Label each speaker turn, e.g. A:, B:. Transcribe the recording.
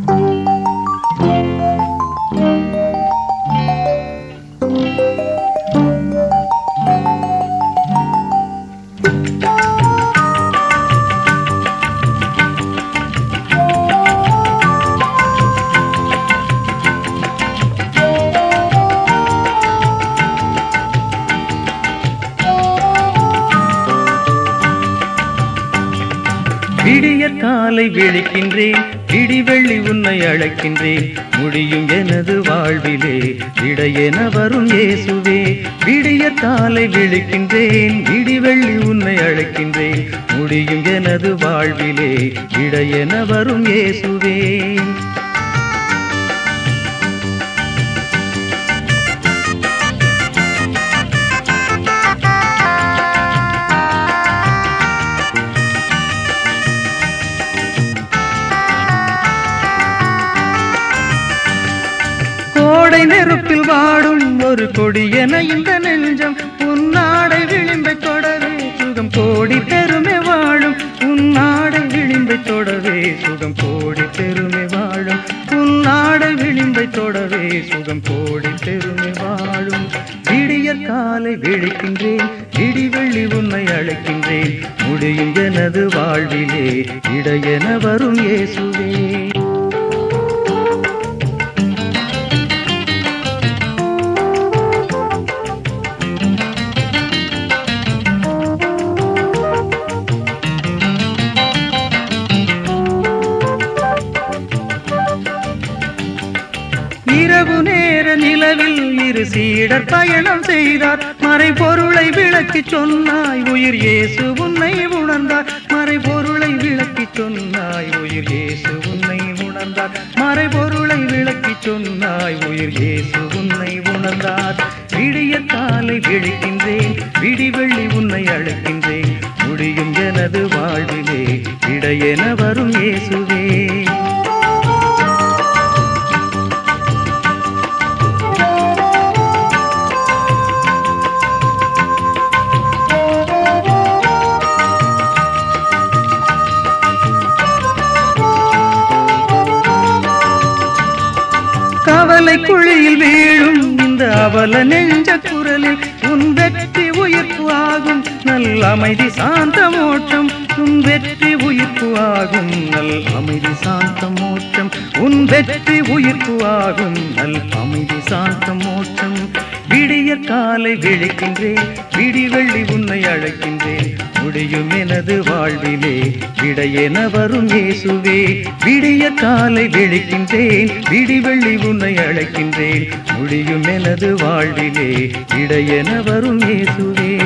A: விடியற் காலை விழிக்கின்றேன் விடிவெள்ளி உன்னை அழைக்கின்றேன் முடியும் எனது வாழ்விலே விடையென வரும் இயேசுவே விடியற் காலை விழிக்கின்றேன் விடிவெள்ளி உன்னை அழைக்கின்றேன் முடியும் எனது வாழ்விலே விடையென வரும் இயேசுவே கோடை நெருப்பில் வாடும் ஒரு கொடியென இந்த நெஞ்சம் உன்னாடை விளிம்பை தொடவே சுகம் கோடி பெருமை வாழும் உன்னாடை விளிம்பை தொடவே சுகம் கோடி பெருமை வாழும் உன்னாடை விளிம்பை தொடவே சுகம் கோடி பெருமை வாழும் விடியற் காலை விழிக்கின்றேன் விடிவெள்ளி உன்னை அழைக்கின்றேன் முடியும் எனது வாழ்விலே இடையென வரும் இயேசுவே இரவு நேர நிலவில் இரு சீடர் பயணம் செய்தார் மறைபொருளை விளக்கிச் சொன்னாய் உயிர் இயேசு உன்னை உணர்ந்தார் மறைபொருளை விளக்கிச் சொன்னாய் உயிர் இயேசு உன்னை உணர்ந்தார் மறைபொருளை விளக்கிச் சொன்னாய் உயிர் இயேசு உன்னை உணர்ந்தார் விடிய காலை விழிக்கின்றேன் விடிவெள்ளி உன்னை அழைக்கின்றேன் முடியும் எனது வாழ்விலே இடையென வரும் இயேசுவே கவலை குழியில் வீழும் இந்த அவல நெஞ்ச குரலில் உன் வெற்றி உயிர்ப்பு ஆகும் நல் அமைதி சாந்த மோட்சம் உன் வெற்றி உயிர்ப்பு ஆகும் நல் அமைதி சாந்த மோட்சம் உன் வெற்றி உயிர்ப்பு ஆகும் நல் அமைதி சாந்த மோட்சம் விடிய காலை விழிக்கின்றேன் விடிவெள்ளி உன்னை அழைக்கின்றேன் முடியும் எனது வாழ்விலே விடையென வரும் இயேசுவே விடிய காலை விழிக்கின்றேன் விடிவெள்ளி உன்னை அழைக்கின்றேன் முடியும் எனது வாழ்விலே விடையென வரும் இயேசுவே